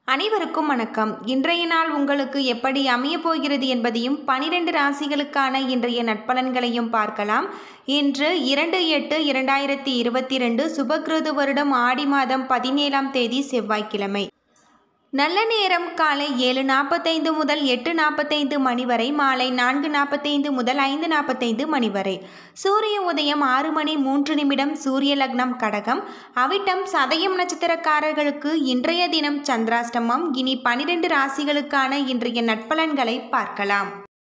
அனைவருக்கும் வணக்கம் இன்றைய நாள் உங்களுக்கு எப்படி அமையப் போகிறது என்பதையும் பனிரெண்டு ராசிகளுக்கான இன்றைய நட்பலன்களையும் பார்க்கலாம் இன்று இரண்டு எட்டு இரண்டாயிரத்தி இருபத்தி ரெண்டு சுபகிருது வருடம் ஆடி மாதம் பதினேழாம் தேதி செவ்வாய்க்கிழமை நல்ல நேரம் காலை ஏழு நாற்பத்தைந்து முதல் எட்டு நாற்பத்தைந்து மணி வரை மாலை நான்கு நாற்பத்தைந்து முதல் ஐந்து நாற்பத்தைந்து மணி வரை சூரிய உதயம் ஆறு மணி மூன்று நிமிடம் சூரிய லக்னம் கடகம் அவிட்டம் சதயம் நட்சத்திரக்காரர்களுக்கு இன்றைய தினம் சந்திராஷ்டமம் இனி பனிரெண்டு ராசிகளுக்கான இன்றைய நட்பலன்களை பார்க்கலாம்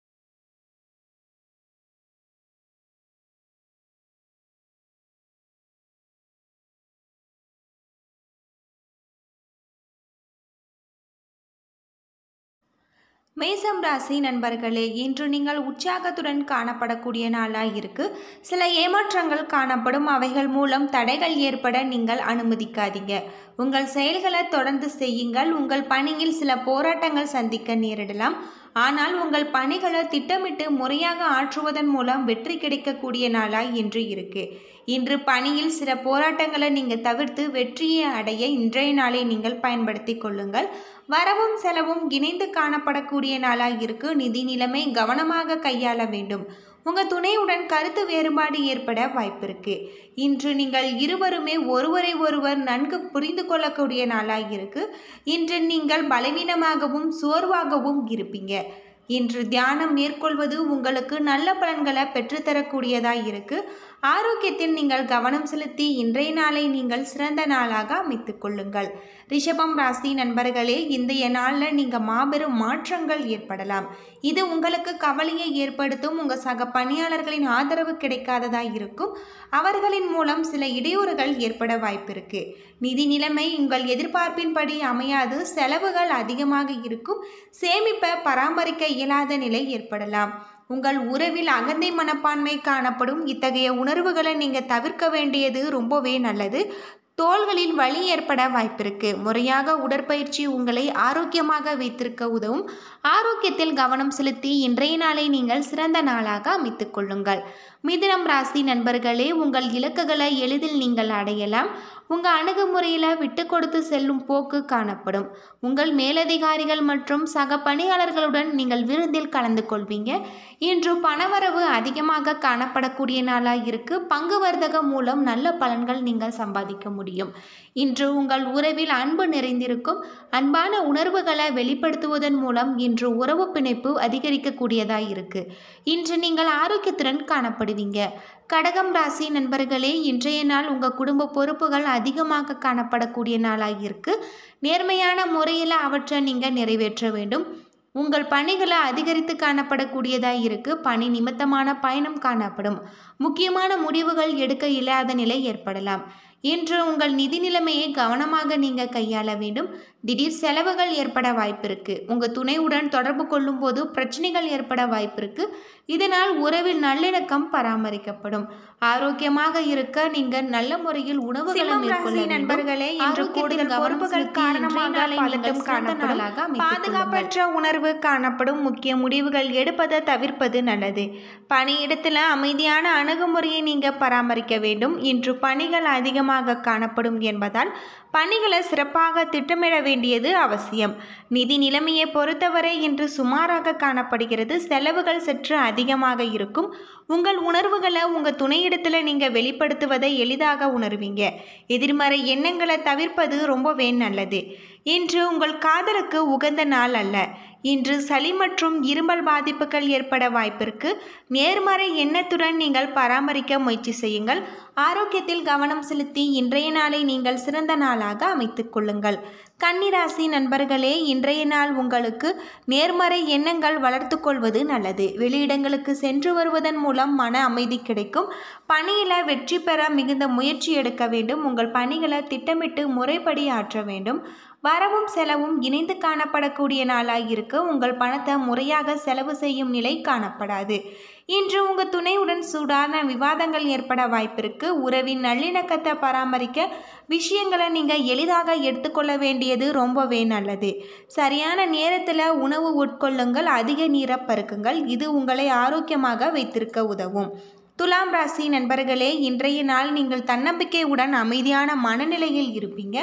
மேசம் ராசி நண்பர்களே இன்று நீங்கள் உற்சாகத்துடன் காணப்படக்கூடிய நாளாக இருக்கு சில ஏமாற்றங்கள் காணப்படும் அவைகள் மூலம் தடைகள் ஏற்பட நீங்கள் அனுமதிக்காதீங்க உங்கள் செயல்களை தொடர்ந்து செய்யுங்கள் உங்கள் பணியில் சில போராட்டங்கள் சந்திக்க நேரிடலாம் ஆனால் உங்கள் பணிகளை திட்டமிட்டு முறையாக ஆற்றுவதன் மூலம் வெற்றி கிடைக்கக்கூடிய நாளாய் இன்று இருக்கு இன்று பணியில் சில போராட்டங்களை நீங்கள் தவிர்த்து வெற்றியை அடைய இன்றைய நாளை நீங்கள் பயன்படுத்தி கொள்ளுங்கள் வரவும் செலவும் இணைந்து காணப்படக்கூடிய நாளாக இருக்கு நிதி நிலைமை கவனமாக கையாள வேண்டும் உங்கள் துணையுடன் கருத்து வேறுபாடு ஏற்பட வாய்ப்பிருக்கு இன்று நீங்கள் இருவருமே ஒருவரை ஒருவர் நன்கு புரிந்து கொள்ளக்கூடிய நாளாக இருக்கு இன்று நீங்கள் பலவீனமாகவும் சோர்வாகவும் இருப்பீங்க இன்று தியானம் மேற்கொள்வது உங்களுக்கு நல்ல பலன்களை பெற்றுத்தரக்கூடியதாக இருக்கு ஆரோக்கியத்தில் நீங்கள் கவனம் செலுத்தி இன்றைய நாளை நீங்கள் சிறந்த நாளாக அமைத்துக் கொள்ளுங்கள் ரிஷபம் ராசி நண்பர்களே இன்றைய நாளில் நீங்கள் மாபெரும் மாற்றங்கள் ஏற்படலாம் இது உங்களுக்கு கவலையை ஏற்படுத்தும் உங்கள் சக பணியாளர்களின் ஆதரவு கிடைக்காததா இருக்கும் அவர்களின் மூலம் சில இடையூறுகள் ஏற்பட வாய்ப்பிருக்கு நிதி நிலைமை உங்கள் எதிர்பார்ப்பின்படி அமையாது செலவுகள் அதிகமாக இருக்கும் சேமிப்பை பராமரிக்க இயலாத நிலை ஏற்படலாம் உங்கள் உறவில் அகந்தை மனப்பான்மை காணப்படும் இத்தகைய உணர்வுகளை நீங்கள் தவிர்க்க வேண்டியது ரொம்பவே நல்லது தோள்களில் வலி ஏற்பட வாய்ப்பிருக்கு முறையாக உடற்பயிற்சி உங்களை ஆரோக்கியமாக வைத்திருக்க உதவும் ஆரோக்கியத்தில் கவனம் செலுத்தி இன்றைய நாளை நீங்கள் சிறந்த நாளாக அமைத்துக் கொள்ளுங்கள் மிதுனம் ராசி நண்பர்களே உங்கள் இலக்குகளை எளிதில் நீங்கள் அடையலாம் உங்கள் அணுகுமுறையில் விட்டு கொடுத்து செல்லும் போக்கு காணப்படும் உங்கள் மேலதிகாரிகள் மற்றும் சக பணியாளர்களுடன் நீங்கள் விருந்தில் கலந்து கொள்வீங்க இன்று பணவரவு அதிகமாக காணப்படக்கூடிய நாளாக இருக்கு பங்கு வர்த்தகம் மூலம் நல்ல பலன்கள் நீங்கள் சம்பாதிக்க முடியும் இன்று உங்கள் உறவில் அன்பு நிறைந்திருக்கும் அன்பான உணர்வுகளை வெளிப்படுத்துவதன் மூலம் இன்று உறவு பிணைப்பு அதிகரிக்கக்கூடியதாக இருக்கு இன்று நீங்கள் ஆரோக்கியத்துடன் காணப்படுவீங்க கடகம் ராசி நண்பர்களே இன்றைய நாள் உங்கள் குடும்ப பொறுப்புகள் அதிகமாக காணப்படக்கூடிய நாளாக இருக்கு நேர்மையான முறையில் அவற்றை நீங்கள் நிறைவேற்ற வேண்டும் உங்கள் பணிகளை அதிகரித்து காணப்படக்கூடியதாக இருக்கு பணி நிமித்தமான பயணம் காணப்படும் முக்கியமான முடிவுகள் எடுக்க இல்லாத நிலை ஏற்படலாம் இன்று உங்கள் நிதி நிலைமையை கவனமாக நீங்கள் கையாள வேண்டும் திடீர் செலவுகள் ஏற்பட வாய்ப்பிருக்கு உங்கள் துணையுடன் தொடர்பு கொள்ளும் போது பிரச்சனைகள் ஏற்பட வாய்ப்பிருக்கு இதனால் உறவில் நல்லிணக்கம் பராமரிக்கப்படும் ஆரோக்கியமாக இருக்க நீங்கள் நல்ல முறையில் உணவுகளை மேற்கொள்ள நண்பர்களே இன்று கூடுதல் பொறுப்புகள் காரணமாக பதட்டம் காணப்படும் பாதுகாப்பற்ற உணர்வு காணப்படும் முக்கிய முடிவுகள் எடுப்பதை தவிர்ப்பது நல்லது பணியிடத்தில் அமைதியான அணுகுமுறையை நீங்கள் பராமரிக்க வேண்டும் இன்று பணிகள் அதிகமாக காணப்படும் என்பதால் பணிகளை சிறப்பாக திட்டமிட வேண்டியது அவசியம் நிதி நிலைமையை பொறுத்தவரை இன்று சுமாராக காணப்படுகிறது செலவுகள் சற்று அதிகமாக இருக்கும் உங்கள் உணர்வுகளை உங்கள் துணையிடத்தில் நீங்கள் வெளிப்படுத்துவதை எளிதாக உணர்வீங்க எதிர்மறை எண்ணங்களை தவிர்ப்பது ரொம்பவே நல்லது இன்று உங்கள் காதலுக்கு உகந்த நாள் அல்ல இன்று சளி மற்றும் இருமல் பாதிப்புகள் ஏற்பட வாய்ப்பிருக்கு நேர்மறை எண்ணத்துடன் நீங்கள் பராமரிக்க முயற்சி செய்யுங்கள் ஆரோக்கியத்தில் கவனம் செலுத்தி இன்றைய நாளை நீங்கள் சிறந்த நாளாக அமைத்துக் கொள்ளுங்கள் கன்னிராசி நண்பர்களே இன்றைய நாள் உங்களுக்கு நேர்மறை எண்ணங்கள் வளர்த்து கொள்வது நல்லது வெளியிடங்களுக்கு சென்று வருவதன் மூலம் மன அமைதி கிடைக்கும் பணியில் வெற்றி பெற மிகுந்த முயற்சி எடுக்க வேண்டும் உங்கள் பணிகளை திட்டமிட்டு முறைப்படி ஆற்ற வேண்டும் வரவும் செலவும் இணைந்து காணப்படக்கூடிய நாளாக இருக்க உங்கள் பணத்தை முறையாக செலவு செய்யும் நிலை காணப்படாது இன்று உங்கள் துணையுடன் சூடான விவாதங்கள் ஏற்பட வாய்ப்பிருக்கு உறவின் நல்லிணக்கத்தை பராமரிக்க விஷயங்களை நீங்கள் எளிதாக எடுத்துக்கொள்ள வேண்டியது ரொம்பவே நல்லது சரியான நேரத்தில் உணவு உட்கொள்ளுங்கள் அதிக நீரை பருக்குங்கள் இது உங்களை ஆரோக்கியமாக வைத்திருக்க உதவும் துலாம் ராசி நண்பர்களே இன்றைய நாள் நீங்கள் தன்னம்பிக்கையுடன் அமைதியான மனநிலையில் இருப்பீங்க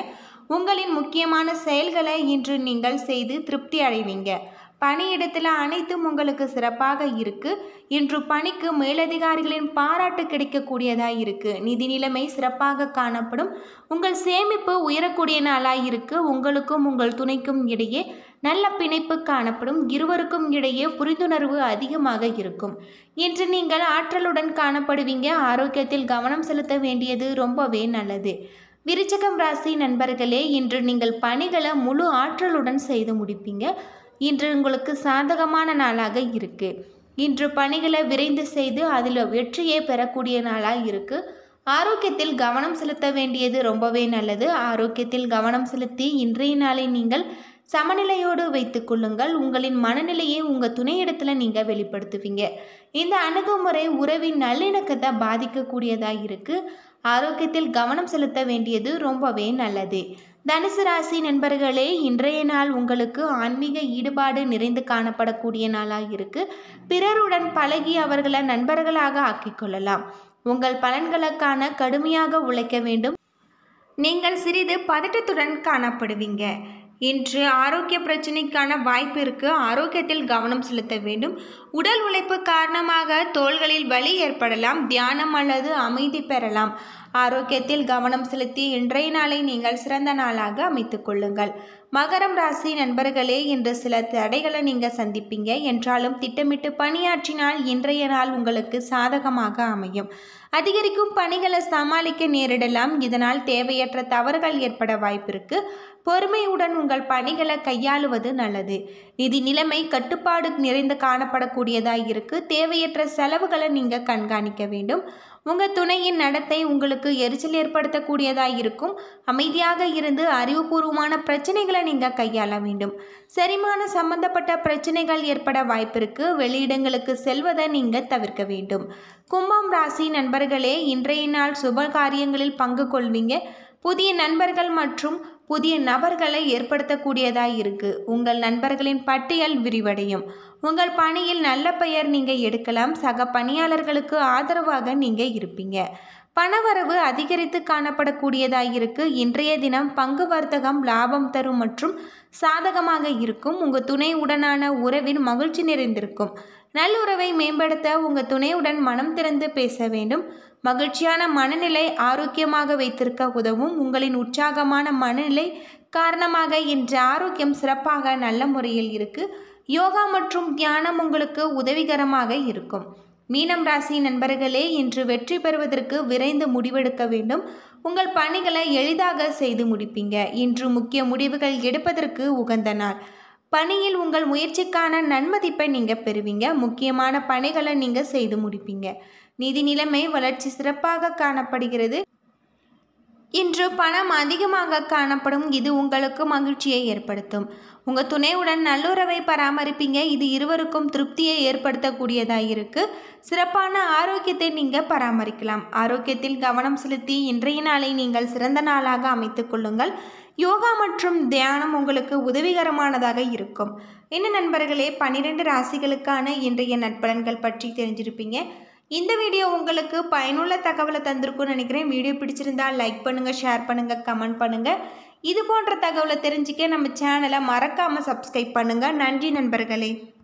உங்களின் முக்கியமான செயல்களை இன்று நீங்கள் செய்து திருப்தி அடைவீங்க பணியிடத்தில் அனைத்தும் உங்களுக்கு சிறப்பாக இருக்கு இன்று பணிக்கு மேலதிகாரிகளின் பாராட்டு கிடைக்கக்கூடியதாக இருக்கு நிதி நிலைமை சிறப்பாக காணப்படும் உங்கள் சேமிப்பு உயரக்கூடிய நாளாக இருக்கு உங்களுக்கும் உங்கள் துணைக்கும் இடையே நல்ல பிணைப்பு காணப்படும் இருவருக்கும் இடையே புரிந்துணர்வு அதிகமாக இருக்கும் இன்று நீங்கள் ஆற்றலுடன் காணப்படுவீங்க ஆரோக்கியத்தில் கவனம் செலுத்த வேண்டியது ரொம்பவே நல்லது விருச்சகம் ராசி நண்பர்களே இன்று நீங்கள் பணிகளை முழு ஆற்றலுடன் செய்து முடிப்பீங்க இன்று உங்களுக்கு சாதகமான நாளாக இருக்கு இன்று பணிகளை விரைந்து செய்து அதில் வெற்றியை பெறக்கூடிய நாளாக இருக்கு ஆரோக்கியத்தில் கவனம் செலுத்த வேண்டியது ரொம்பவே நல்லது ஆரோக்கியத்தில் கவனம் செலுத்தி இன்றைய நாளை நீங்கள் சமநிலையோடு வைத்துக் கொள்ளுங்கள் உங்களின் மனநிலையை உங்கள் துணையிடத்தில் நீங்கள் வெளிப்படுத்துவீங்க இந்த அணுகுமுறை உறவின் நல்லிணக்கத்தை பாதிக்கக்கூடியதாக இருக்குது ஆரோக்கியத்தில் கவனம் செலுத்த வேண்டியது ரொம்பவே நல்லது தனுசு ராசி நண்பர்களே இன்றைய நாள் உங்களுக்கு ஆன்மீக ஈடுபாடு நிறைந்து காணப்படக்கூடிய நாளாக இருக்கு பிறருடன் பழகி அவர்களை நண்பர்களாக ஆக்கிக்கொள்ளலாம் உங்கள் பலன்களுக்கான கடுமையாக உழைக்க வேண்டும் நீங்கள் சிறிது பதட்டத்துடன் காணப்படுவீங்க இன்று ஆரோக்கிய பிரச்சனைக்கான வாய்ப்பு இருக்கு ஆரோக்கியத்தில் கவனம் செலுத்த வேண்டும் உடல் உழைப்பு காரணமாக தோள்களில் வலி ஏற்படலாம் தியானம் அல்லது அமைதி பெறலாம் ஆரோக்கியத்தில் கவனம் செலுத்தி இன்றைய நாளை நீங்கள் சிறந்த நாளாக அமைத்துக் கொள்ளுங்கள் மகரம் ராசி நண்பர்களே இன்று சில தடைகளை நீங்கள் சந்திப்பீங்க என்றாலும் திட்டமிட்டு பணியாற்றினால் இன்றைய நாள் உங்களுக்கு சாதகமாக அமையும் அதிகரிக்கும் பணிகளை சமாளிக்க நேரிடலாம் இதனால் தேவையற்ற தவறுகள் ஏற்பட வாய்ப்பிருக்கு பொறுமையுடன் உங்கள் பணிகளை கையாளுவது நல்லது நிதி நிலைமை கட்டுப்பாடு நிறைந்து காணப்படக்கூடியதாக இருக்கு தேவையற்ற செலவுகளை நீங்கள் கண்காணிக்க வேண்டும் உங்கள் துணையின் நடத்தை உங்களுக்கு எரிச்சல் ஏற்படுத்தக்கூடியதாக இருக்கும் அமைதியாக இருந்து அறிவுபூர்வமான பிரச்சனைகளை நீங்கள் கையாள வேண்டும் செரிமான சம்பந்தப்பட்ட பிரச்சனைகள் ஏற்பட வாய்ப்பிருக்கு வெளியிடங்களுக்கு செல்வதை நீங்கள் தவிர்க்க வேண்டும் கும்பம் ராசி நண்பர்களே இன்றைய நாள் சுப காரியங்களில் பங்கு கொள்வீங்க புதிய நண்பர்கள் மற்றும் புதிய நபர்களை ஏற்படுத்தக்கூடியதாக இருக்கு உங்கள் நண்பர்களின் பட்டியல் விரிவடையும் உங்கள் பணியில் நல்ல பெயர் நீங்கள் எடுக்கலாம் சக பணியாளர்களுக்கு ஆதரவாக நீங்கள் இருப்பீங்க பணவரவு அதிகரித்து காணப்படக்கூடியதாக இருக்கு இன்றைய தினம் பங்கு வர்த்தகம் லாபம் தரும் மற்றும் சாதகமாக இருக்கும் உங்கள் துணையுடனான உறவில் மகிழ்ச்சி நிறைந்திருக்கும் நல்லுறவை மேம்படுத்த உங்கள் துணையுடன் மனம் திறந்து பேச வேண்டும் மகிழ்ச்சியான மனநிலை ஆரோக்கியமாக வைத்திருக்க உதவும் உங்களின் உற்சாகமான மனநிலை காரணமாக இன்று ஆரோக்கியம் சிறப்பாக நல்ல முறையில் இருக்கு யோகா மற்றும் தியானம் உங்களுக்கு உதவிகரமாக இருக்கும் மீனம் ராசி நண்பர்களே இன்று வெற்றி பெறுவதற்கு விரைந்து முடிவெடுக்க வேண்டும் உங்கள் பணிகளை எளிதாக செய்து முடிப்பீங்க இன்று முக்கிய முடிவுகள் எடுப்பதற்கு உகந்த நாள் பணியில் உங்கள் முயற்சிக்கான நன்மதிப்பை நீங்கள் பெறுவீங்க முக்கியமான பணிகளை நீங்கள் செய்து முடிப்பீங்க நிதி நிலைமை வளர்ச்சி சிறப்பாக காணப்படுகிறது இன்று பணம் அதிகமாக காணப்படும் இது உங்களுக்கு மகிழ்ச்சியை ஏற்படுத்தும் உங்கள் துணையுடன் நல்லுறவை பராமரிப்பீங்க இது இருவருக்கும் திருப்தியை ஏற்படுத்தக்கூடியதாக இருக்கு சிறப்பான ஆரோக்கியத்தை நீங்கள் பராமரிக்கலாம் ஆரோக்கியத்தில் கவனம் செலுத்தி இன்றைய நாளை நீங்கள் சிறந்த நாளாக அமைத்துக் கொள்ளுங்கள் யோகா மற்றும் தியானம் உங்களுக்கு உதவிகரமானதாக இருக்கும் என்ன நண்பர்களே பன்னிரெண்டு ராசிகளுக்கான இன்றைய நட்பலன்கள் பற்றி தெரிஞ்சிருப்பீங்க இந்த வீடியோ உங்களுக்கு பயனுள்ள தகவலை தந்திருக்கும்னு நினைக்கிறேன் வீடியோ பிடிச்சிருந்தா லைக் பண்ணுங்கள் ஷேர் பண்ணுங்கள் கமெண்ட் பண்ணுங்கள் இது போன்ற தகவலை தெரிஞ்சுக்க நம்ம சேனலை மறக்காமல் சப்ஸ்கிரைப் பண்ணுங்கள் நன்றி நண்பர்களே